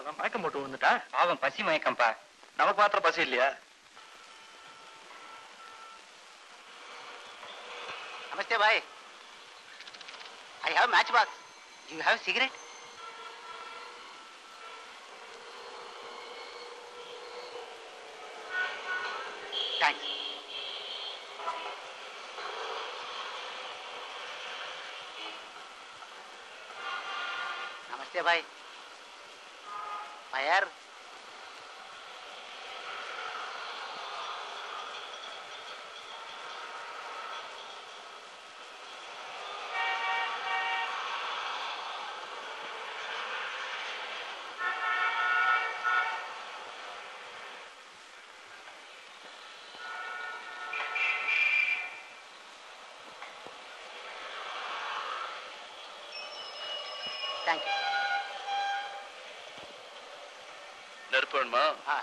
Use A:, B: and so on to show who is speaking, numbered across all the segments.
A: அதான் மயக்கம் போட்டு வந்துட்டா
B: பாவம் பசி மயக்கம்பா
A: நமக்கு மாத்திரம் பசி இல்லையா
B: namaste bhai I have match box you have cigarette thanks namaste bhai fire thank you
A: நெருப்பு வேணுமா
B: ஆ.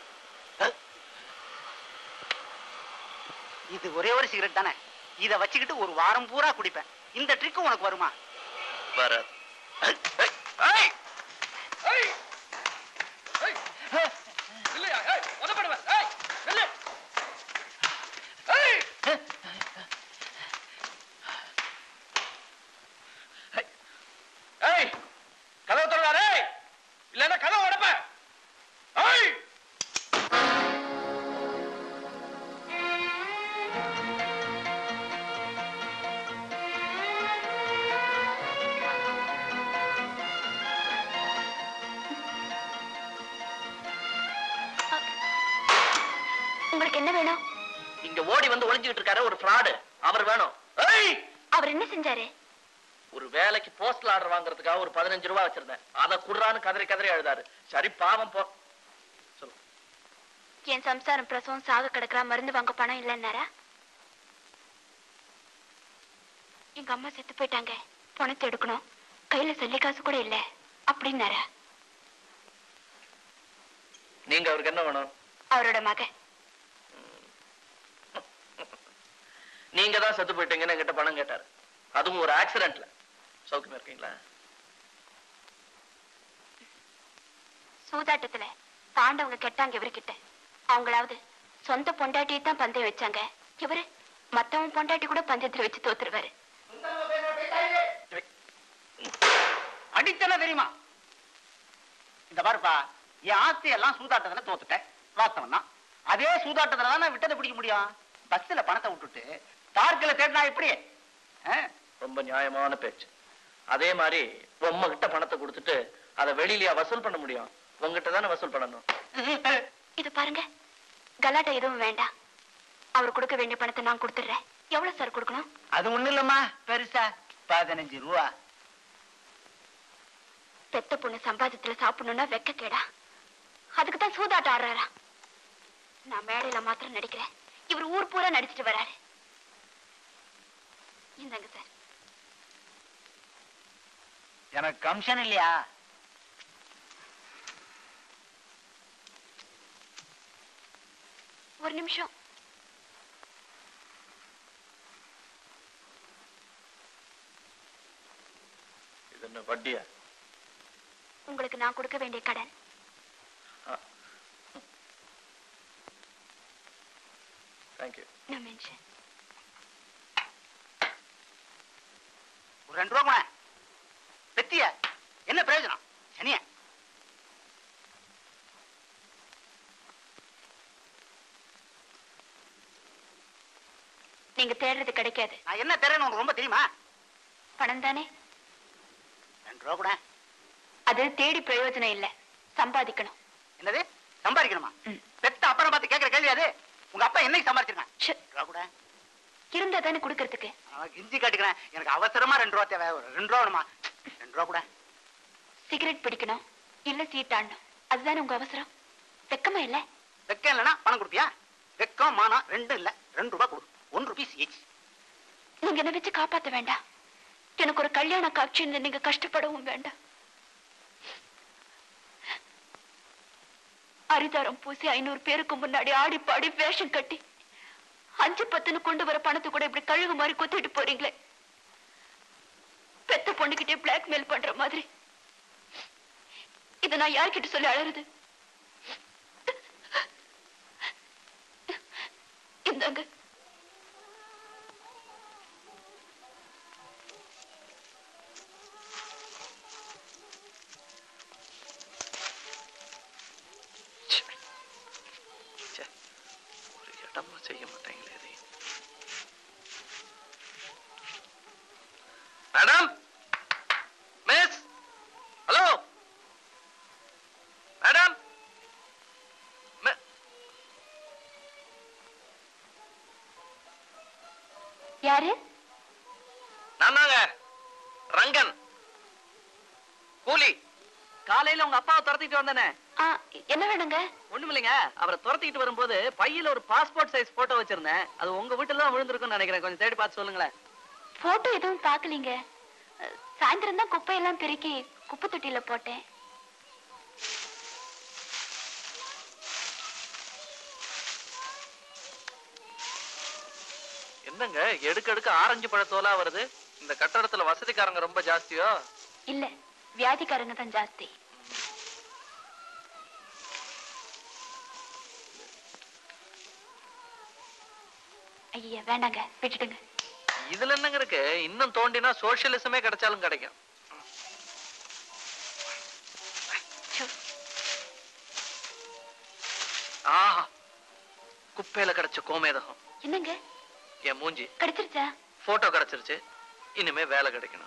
B: இது ஒரே ஒரு சிகரெட் தானே இத வச்சுக்கிட்டு ஒரு வாரம் பூரா குடிப்பேன் இந்த ட்ரிக் உனக்கு வருமா
A: வராது கதவை தொடராரே இல்லைன்னா கதவை உடைப்பேன் ஏய்!
C: உங்களுக்கு என்ன வேணும்
A: இங்க ஓடி வந்து ஒளிஞ்சுக்கிட்டு இருக்காரு ஒரு ஃப்ராடு அவர் வேணும் ஏய்!
C: அவர் என்ன செஞ்சாரு
A: ஒரு வேலைக்கு போஸ்டல் ஆர்டர் வாங்குறதுக்காக ஒரு பதினஞ்சு ரூபாய் வச்சிருந்தேன் அதை குடுறான்னு கதறி கதறி அழுதாரு சரி பாவம் போ சொல்லு
C: என் சம்சாரம் பிரசவம் சாக கிடக்குறா மருந்து வாங்க பணம் இல்லைன்னாரா எங்க அம்மா செத்து போயிட்டாங்க பணத்தை எடுக்கணும் கையில சொல்லி காசு கூட இல்ல அப்படின்னாரா
A: நீங்க அவருக்கு என்ன வேணும்
C: அவரோட மக
A: நீங்க தான் செத்து போயிட்டீங்கன்னு என்கிட்ட பணம் கேட்டாரு அதுவும் ஒரு ஆக்சிடென்ட்ல சௌக்கியமா இருக்கீங்களா
C: சூதாட்டத்துல பாண்டவங்க கெட்டாங்க இவர்கிட்ட அவங்களாவது சொந்த பொண்டாட்டியை தான் பந்தயம் வச்சாங்க இவரு மத்தவன் பொண்டாட்டி கூட பந்தயத்துல வச்சு தோத்துருவாரு
B: அடித்தன தெரியுமா இந்த பாருப்பா என் ஆஸ்தி எல்லாம் சூதாட்டத்துல தோத்துட்டேன் வாஸ்தவம் தான் அதே சூதாட்டத்துல தான் நான் விட்டதை பிடிக்க முடியும் பஸ்ல பணத்தை விட்டுட்டு பார்க்கில் தேடினா எப்படி ஆ?
A: ரொம்ப நியாயமான பேச்சு அதே மாதிரி உம்ம கிட்ட பணத்தை கொடுத்துட்டு அதை வெளியிலயா வசூல் பண்ண முடியும் உங்ககிட்ட தானே வசூல் பண்ணணும்
C: இது பாருங்க கலாட்டா எதுவும் வேண்டாம் அவர் கொடுக்க வேண்டிய பணத்தை நான் கொடுத்துடுறேன் எவ்வளவு சார் கொடுக்கணும்
B: அது ஒண்ணு இல்லம்மா பெருசா பதினஞ்சு ரூபா
C: பெத்த பொண்ணு சம்பாதியத்துல சாப்பிடணும்னா வெக்க கேடா அதுக்கு தான் சூதாட்டம் ஆடுறாரா நான் மேடையில மாத்திரம் நடிக்கிறேன் இவர் ஊர் பூரா நடிச்சிட்டு வராரு இந்தாங்க சார்
B: எனக்கு கமிஷன் இல்லையா
C: ஒரு நிமிஷம்
A: இது என்ன வட்டியா
C: உங்களுக்கு நான் கொடுக்க வேண்டிய கடன்
A: தேங்க்யூ
C: no mention
B: ஒரு ரெண்டு ரூபா கூட பெத்திய என்ன பிரயோஜனம் சனிய
C: நீங்க தேடுறது கிடைக்காது
B: நான் என்ன தரேன்னு உனக்கு ரொம்ப தெரியுமா
C: பணம் தானே
B: ரெண்டு ரூபா கூட
C: அது தேடி பிரயோஜனம் இல்ல சம்பாதிக்கணும்
B: என்னது சம்பாதிக்கணுமா
C: ம்.
B: பெத்த அப்புறம் பார்த்து கேட்கிற கேள்வி அது உங்க அப்பா என்னைக்கு சம்பாதிச்சிருக்கான்
C: ச்சே,
B: ரெண்டு ரூபா கூட
C: இருந்தா தானே கொடுக்கறதுக்கு
B: அவன் கிஞ்சி காட்டுக்கிறேன் எனக்கு அவசரமா ரெண்டு ரூபா தேவை ஒரு ரெண்டு ரூபா வேணுமா ரெண்டு ரூபா கூட
C: சிகரெட் பிடிக்கணும் இல்ல சீட்டாடணும் அதுதானே உங்க அவசரம் வெக்கமா இல்ல
B: வெக்கம் இல்லைன்னா பணம் கொடுப்பியா வெக்கம் மானம் ரெண்டும் இல்ல ரெண்டு ரூபா கொடு ஒன் ருபீஸ் ஈச்
C: நீங்க என்ன வச்சு காப்பாத்த வேண்டாம் எனக்கு ஒரு கல்யாண காட்சின்னு நீங்க கஷ்டப்படவும் வேண்டாம் அரிதாரம் பூசி ஐநூறு பேருக்கு முன்னாடி ஆடி பாடி வேஷம் கட்டி அஞ்சு பத்துன்னு கொண்டு வர பணத்தை கூட இப்படி கழுகு மாதிரி கொத்திட்டு போறீங்களே பெத்த பொண்ணுகிட்டே பிளாக்மெயில் பண்ற மாதிரி இதை நான் யார்கிட்ட சொல்லி அழறது இந்தாங்க
A: ச்சே, ஒரு இடமும் செய்ய மாட்டாங்களே இதை மேடம் மிஸ் ஹலோ மேடம்
C: யாரு
A: நான் தாங்க ரங்கன் கூலி
D: காலையில உங்க அப்பாவை துரத்திட்டு வந்தானே
C: ஆ, என்ன வேணுங்க
D: ஒண்ணுமில்லைங்க அவரை துரத்திட்டு வரும்போது பையில ஒரு பாஸ்போர்ட் சைஸ் போட்டோ வச்சிருந்தேன் அது உங்க வீட்டுல தான் விழுந்திருக்கும்னு நினைக்கிறேன் கொஞ்சம் தேடி பார்த்து சொல்லுங்களேன்
C: போட்டோ எதுவும் பார்க்கலீங்க அஹ், சாயந்தரம் தான் குப்பையெல்லாம் பெருக்கி குப்பை தொட்டியில போட்டேன்
A: என்னங்க எடுக்க எடுக்க ஆரஞ்சு பழத்தோலா வருது இந்த கட்டடத்துல வசதிக்காரங்க ரொம்ப ஜாஸ்தியோ
C: இல்ல வியாதிக்காரங்க தான் ஜாஸ்தி ஐயா வேண்டாங்க விட்டுடுங்க
A: இதுல என்னங்க இருக்கு இன்னும் தோண்டினா சோசியலிசமே கிடைச்சாலும் கிடைக்கும்
C: சோ,
A: ஆஹா குப்பையில கிடைச்ச கோமேதகம்
C: என்னங்க
A: என் மூஞ்சி
C: கிடைச்சிருச்சா
A: போட்டோ கிடைச்சிருச்சு இனிமே வேலை கிடைக்கணும்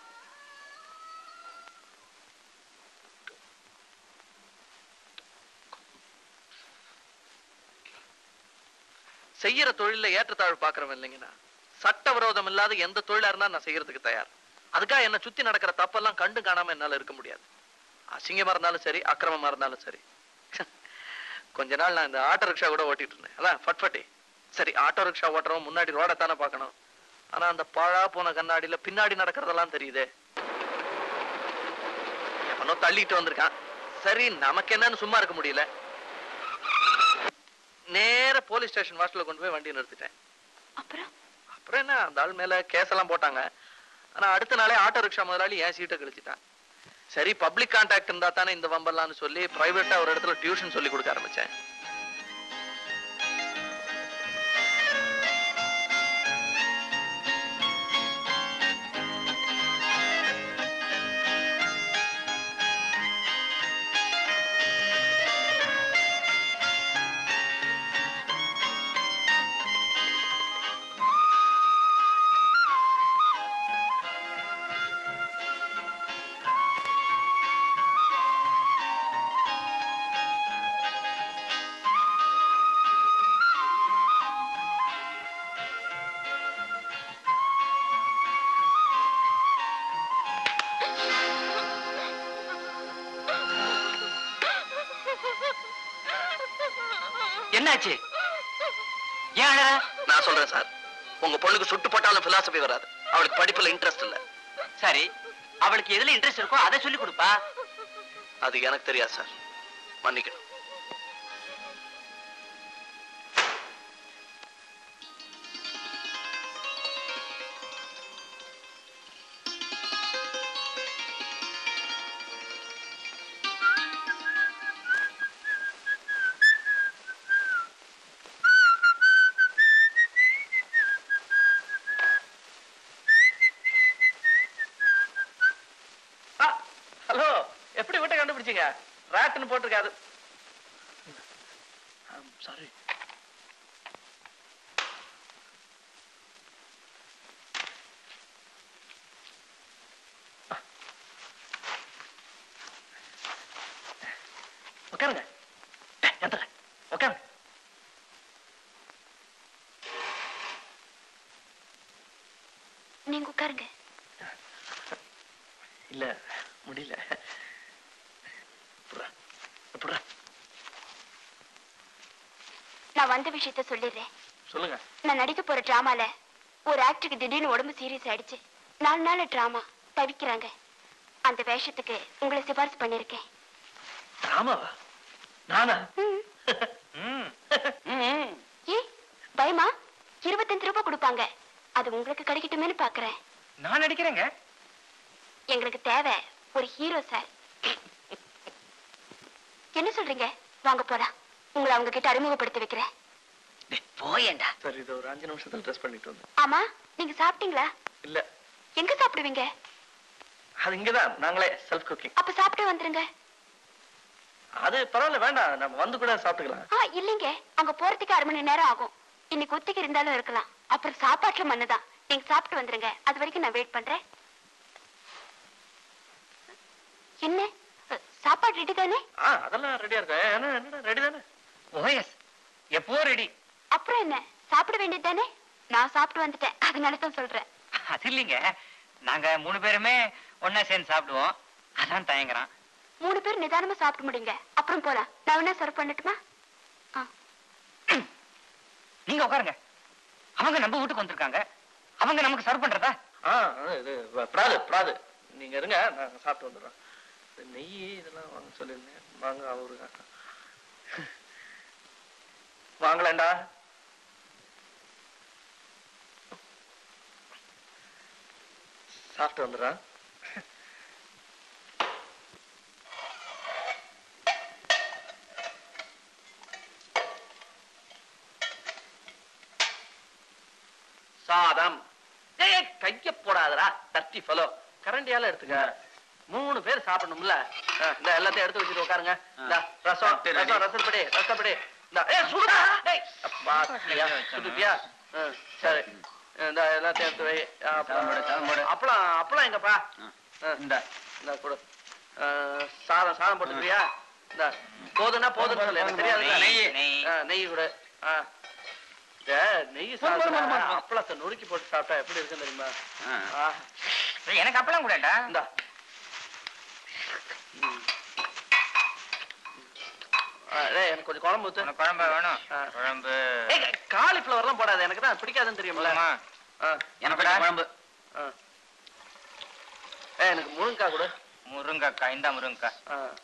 A: செய்யற தொழில ஏற்றத்தாழ்வு பாக்குறவன் இல்லைங்கண்ணா சட்ட விரோதம் இல்லாத எந்த தொழிலா இருந்தா நான் செய்யறதுக்கு தயார் அதுக்காக என்ன சுத்தி நடக்கிற தப்பெல்லாம் கண்டு காணாம என்னால இருக்க முடியாது அசிங்கமா இருந்தாலும் சரி அக்கிரமமா இருந்தாலும் சரி கொஞ்ச நாள் நான் இந்த ஆட்டோ ரிக்ஷா கூட ஓட்டிட்டு இருந்தேன் அதான் ஃபட்ஃபட்டி சரி ஆட்டோ ரிக்ஷா ஓட்டுறவன் முன்னாடி ரோட தானே பார்க்கணும் ஆனா அந்த பாழா போன கண்ணாடியில பின்னாடி நடக்கிறதெல்லாம் தெரியுதே எவனோ தள்ளிட்டு வந்திருக்கான் சரி நமக்கு என்னன்னு சும்மா இருக்க முடியல நேர போலீஸ் ஸ்டேஷன் வாசல்ல கொண்டு போய் வண்டி நிறுத்திட்டேன்
C: அப்புறம்
A: அப்புறம் என்ன அந்த ஆள் மேல கேஸ் எல்லாம் போட்டாங்க ஆனா அடுத்த நாளே ஆட்டோ ரிக்ஷா முதலாளி என் சீட்டை கழிச்சிட்டான் சரி பப்ளிக் கான்டாக்ட் இருந்தா தானே இந்த வம்பெல்லாம்னு சொல்லி பிரைவேட்டா ஒரு இடத்துல டியூஷன் சொல்லி கொடுக்க ஆரம்பிச்சேன்
D: என்னாச்சு ஏன் அழற?
A: நான் சொல்றேன் சார் உங்க பொண்ணுக்கு சுட்டு போட்டாலும் பிலாசபி வராது அவளுக்கு படிப்புல இன்ட்ரெஸ்ட் இல்ல
D: சரி அவளுக்கு எதுல இன்ட்ரெஸ்ட் இருக்கோ அதை சொல்லி கொடுப்பா
A: அது எனக்கு தெரியாது சார் மன்னிக்கணும் ஹலோ எப்படி வீட்டை கண்டுபிடிச்சீங்க ராட்டுன்னு போட்டிருக்காது சாரி உட்காருங்க எந்திர உட்காருங்க
C: நீங்க உட்காருங்க
A: இல்ல முடியல புறா புறா
C: நான் வந்த விஷயத்த சொல்லிடுறேன்
A: சொல்லுங்க
C: நான் நடிக்க போற டிராமால ஒரு ஆக்டருக்கு திடீர்னு உடம்பு சீரியஸ் ஆயிடுச்சு நாலு நாள் டிராமா தவிக்கிறாங்க அந்த வேஷத்துக்கு உங்களை சிபாரிசு பண்ணிருக்கேன்
A: ராமாவா நானா
C: ம்.
A: ம்.
D: ம்.
C: ஏ பயமா இருபத்தஞ்சு ரூபாய் கொடுப்பாங்க அது உங்களுக்கு கிடைக்கட்டுமேனு பாக்குறேன்
D: நான் நடிக்கிறேங்க
C: எங்களுக்கு தேவை ஒரு ஹீரோ சார் என்ன சொல்றீங்க வாங்க போலாம் உங்களை அவங்க கிட்ட அறிமுகப்படுத்தி வைக்கிறேன்
B: போயேண்டா
A: சரி இது ஒரு அஞ்சு நிமிஷத்துல ட்ரெஸ் பண்ணிட்டு வந்து
C: ஆமா நீங்க சாப்பிட்டீங்களா
A: இல்ல
C: எங்க சாப்பிடுவீங்க
A: அது இங்கதான் நாங்களே செல்ஃப் குக்கிங்
C: அப்ப சாப்பிட்டே வந்துருங்க
A: அது பரவாயில்ல வேண்டாம் நம்ம வந்து கூட சாப்பிட்டுக்கலாம்
C: ஆ இல்லைங்க அங்க போறதுக்கு அரை மணி நேரம் ஆகும் இன்னைக்கு ஒத்திக்கு இருந்தாலும் இருக்கலாம் அப்புறம் சாப்பாட்டுல மண்ணுதான் நீங்க சாப்பிட்டு வந்துருங்க அது வரைக்கும் நான் வெயிட் பண்றேன் என்ன அ, சாப்பாடு ரெடி தானே
A: ஆ அதெல்லாம் ரெடியா இருக்கு என்ன என்னடா ரெடி தானே
B: ஓஎஸ் எப்போ ரெடி
C: அப்புறம் என்ன சாப்பிட வேண்டியது தானே நான் சாப்பிட்டு வந்துட்டேன் அதனால தான் சொல்றேன்
B: அது இல்லைங்க நாங்க மூணு பேருமே ஒண்ணா சேர்ந்து சாப்பிடுவோம் அதான் தயங்குறான்
C: மூணு பேர் நிதானமா சாப்பிட்டு முடிங்க அப்புறம் போலாம் நான் வேணா சர்வ் பண்ணட்டுமா ஆ
B: நீங்க உட்காருங்க அவங்க நம்ம வீட்டுக்கு வந்திருக்காங்க அவங்க நமக்கு சர்வ் பண்றதா
A: ஆ ஆ, இது வ- பிராது பிராது நீங்க இருங்க நான் சாப்பிட்டு வந்துடுறோம் இது நெய் இதெல்லாம் வாங்க சொல்லியிருந்தேன் வாங்க அவரு வாங்கலாம்டா சாப்பிட்டு வந்துடுறேன் சாதம் ஏய் கைய போடாதடா தட்டி ஃபலோ கரண்டியால எடுத்துக்க மூணு பேர் சாப்பிடணும்ல ஆ, இந்த எல்லாத்தையும் எடுத்து வச்சுட்டு உட்காருங்க இந்த ரசம்
B: சரி,
A: ரசம் ரசப்படி ரசப்படி இந்த ஏய் சுடுடா டேய் பாத்தியா சுடுப்பியா ஆ, சரி இந்த எல்லாத்தையும் எடுத்து வை
B: சாம்பாடு, சாம்பாடு.
A: அப்புறம் அப்பளம் அப்பளம் எங்கப்பா ஆ,
B: இந்த
A: இந்த கொடு ஆ, சாதம் சாதம் போட்டுக்கிறியா இந்த போதும்னா போதும்னு சொல்லு எனக்கு தெரியாது
B: நெய், நெய்.
A: ஆ, நெய் கொடு ஆ இந்த நெய் சாப்பிட்டா அப்பளத்தை நொறுக்கி போட்டு சாப்பிட்டா எப்படி இருக்குன்னு தெரியுமா ஆ,
B: எனக்கு அப்பெல்லாம் கூடடா
A: இந்தா ஆ, டேய், எனக்கு கொஞ்சம் குழம்பு ஊத்து
B: குழம்பு வேணும்
A: ஆ.
B: குழம்பு
A: ஏய் காலிஃப்ளவர்லாம் போடாத எனக்கு தான் பிடிக்காதுன்னு தெரியும்ல ஆ,
B: எனக்கு குழம்பு
A: ஆ. ஏய் எனக்கு முருங்கக்காய் கொடு
B: முருங்கக்காய் இந்த முருங்கக்காய்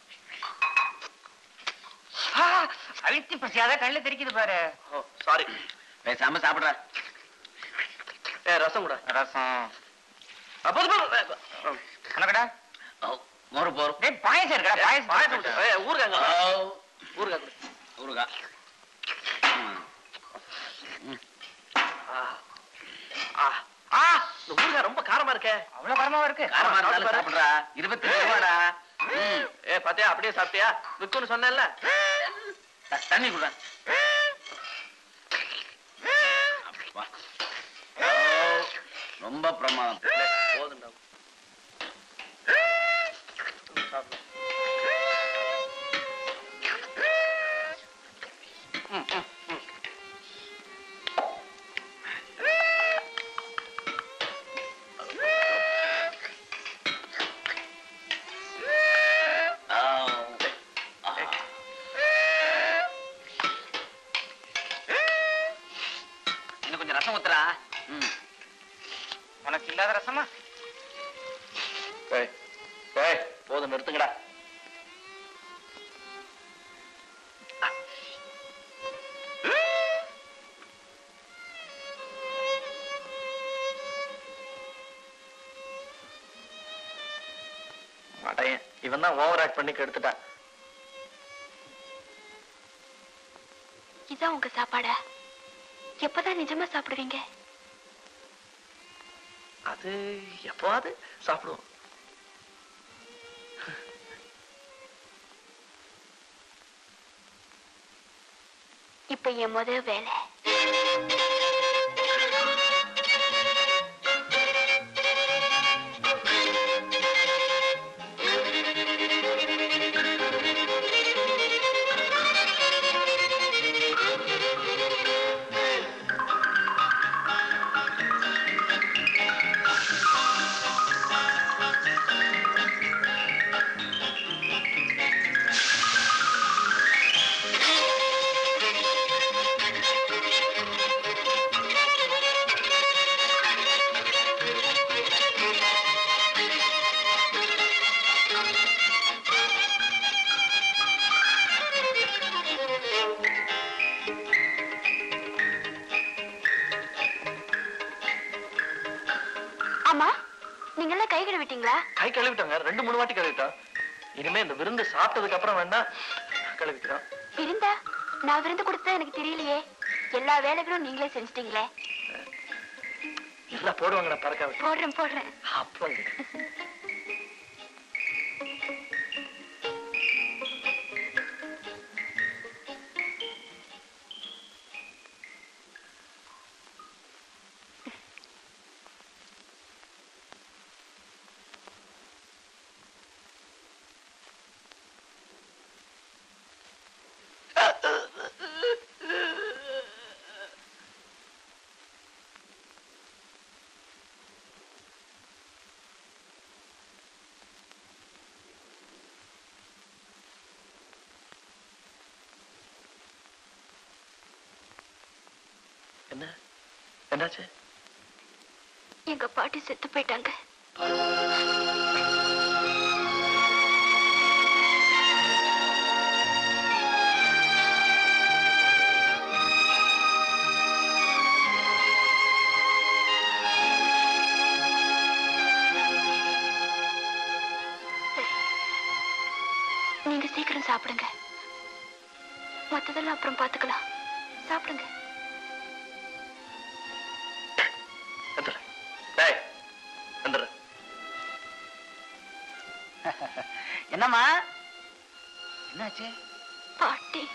A: ஆ,
B: அழுத்தி பசியாத கண்ணில் தெரிக்குது பாரு
A: ஓ சாரி
B: பேசாம சாப்பிடுற
A: ஏய் ரசம் கூட
B: ரசம்
A: போதும் போதும் ஆ.
B: உனக்கடா மோரு போர் டேய் பாயசம் இருக்கடா பாயசம்
A: பாயசம் கொடு. ஏய் ஊறுகாய் கொடு. ஊறுகாய் கொடு.
B: ஊருகா
A: ஆ. ஆ. ஆ, இந்த ஊறுகாய் ரொம்ப காரமா இருக்கே
B: அவ்வளவு காரமாவா இருக்கு
A: காரமா இருந்தாலும்
B: சாப்பிடுறா இருபத்தி ரூபாடா
A: ஏ பாத்தியா அப்படியே சாப்பிட்டியா விக்குன்னு சொன்னேன்ல
B: தண்ணி குடுறா ரொம்ப பிரமாதம்
A: டேய், போதும்டா சாப்பிடு. ம், ம், ம்.
B: இன்னும் கொஞ்சம் ரசம் ஊத்துறா உனக்கு இல்லாத ரசமா
A: ஏய், ஏய், போதும் நிறுத்துங்கடா மாட்டேன் இவன் தான் ஓவர் ஆக்ட் பண்ணி கெடுத்துட்டான்
C: இதான் உங்க சாப்பாடா எப்பதான் நிஜமா சாப்பிடுவீங்க
A: அது எப்பவாது சாப்பிடுவோம்
C: இப்ப என் முத வேலை ஆமா நீங்க எல்லாம் கை கழுவிட்டீங்களா
A: கை கழுவிட்டாங்க ரெண்டு மூணு வாட்டி கழுவிட்டோம் இனிமே இந்த விருந்து சாப்பிட்டதுக்கு அப்புறம் வேணா கழுவிக்கிறோம்
C: விருந்தா நான் விருந்து கொடுத்தா எனக்கு தெரியலையே எல்லா வேலைகளும் நீங்களே செஞ்சிட்டீங்களே
A: எல்லாம் போடுவாங்க நான் பறக்க விட்டு
C: போடுறேன் போடுறேன்
A: அப்பங்க என்ன என்னாச்சு
C: எங்க பாட்டி செத்து போயிட்டாங்க சரி. நீங்க சீக்கிரம் சாப்பிடுங்க மத்ததெல்லாம் அப்புறம் பாத்துக்கலாம் சாப்பிடுங்க
A: வந்துடுறேன் டேய் வந்துடுறேன்
B: என்னம்மா என்னாச்சு
C: பாட்டி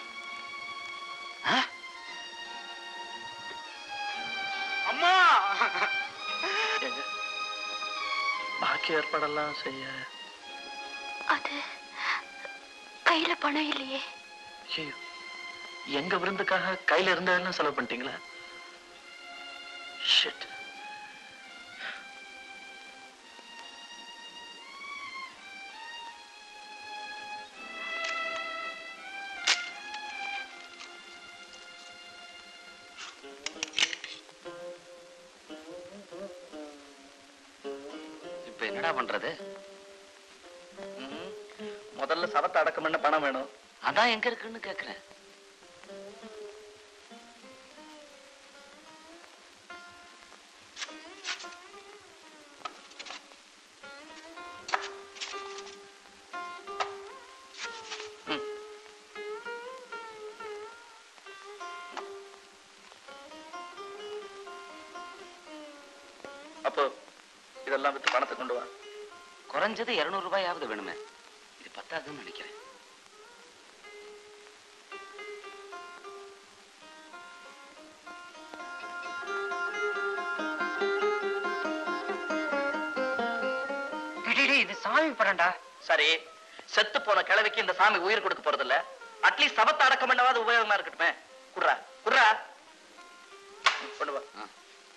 B: அம்மா
A: ஏங்க பாக்கி ஏற்பாடெல்லாம் செய்ய
C: அது கையில பணம் இல்லையே
A: ஐயோ எங்க விருந்துக்காக கையில இருந்ததெல்லாம் செலவு பண்ணிட்டீங்களா ஷிட்
D: இப்ப என்னடா பண்றது
A: முதல்ல சவத்தை அடக்கம் பண்ண பணம் வேணும்
D: அதான் எங்க இருக்குன்னு கேக்குறேன்
A: அப்போ இதெல்லாம் வித்து பணத்தை கொண்டு வா
D: குறைஞ்சது இருநூறு ரூபாயாவது வேணுமே இது பத்தாதுன்னு நினைக்கிறேன்
B: இது சாமி படம்டா
A: சரி செத்து போன கிழவிக்கு இந்த சாமி உயிர் கொடுக்க போறது இல்ல அட்லீஸ்ட் சவத்தை அடக்கம் பண்ணவாது உபயோகமா இருக்கட்டுமே குர்ரா குர்ரா கொண்டு வா
D: ஆ.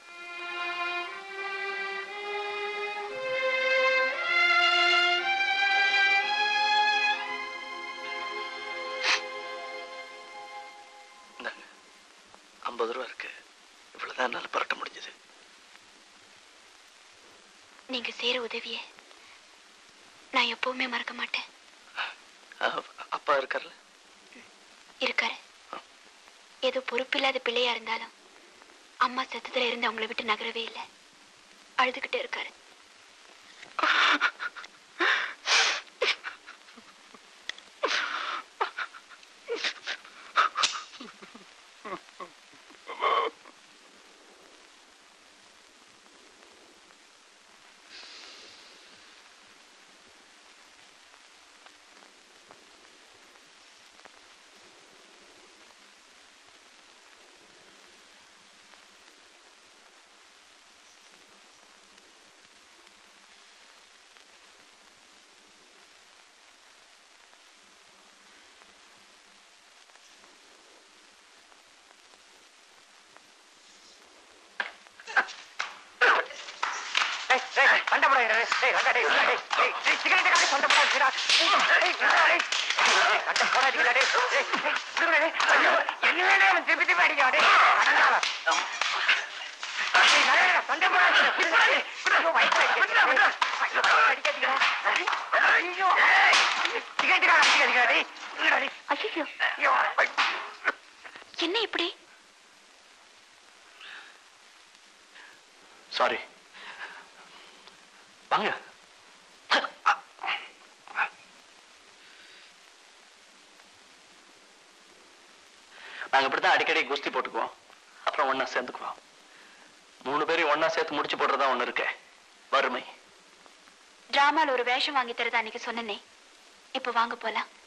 A: இந்தாங்க ஐம்பது ரூபா இருக்கு இவ்வளவுதான் என்னால புரட்ட முடிஞ்சது
C: நீங்க செய்யற உதவிய நான் எப்பவுமே மறக்க மாட்டேன்
A: அப்பா இருக்கார்ல
C: இருக்காரு ஏதோ பொறுப்பில்லாத பிள்ளையா இருந்தாலும் அம்மா சத்தத்துல இருந்து அவங்கள விட்டு நகரவே இல்லை அழுதுகிட்டே இருக்காரு ஐயோ என்ன இப்படி
A: சாரி வாங்க நாங்க இப்படித்தான் அடிக்கடி குஸ்தி போட்டுக்குவோம் அப்புறம் ஒண்ணா சேர்ந்துக்குவோம் மூணு பேரையும் ஒண்ணா சேர்த்து முடிச்சு போடுறதா ஒண்ணு இருக்கே வறுமை
C: டிராமால ஒரு வேஷம் வாங்கி தரதா அன்னைக்கு சொன்னனே இப்ப வாங்க போலாம்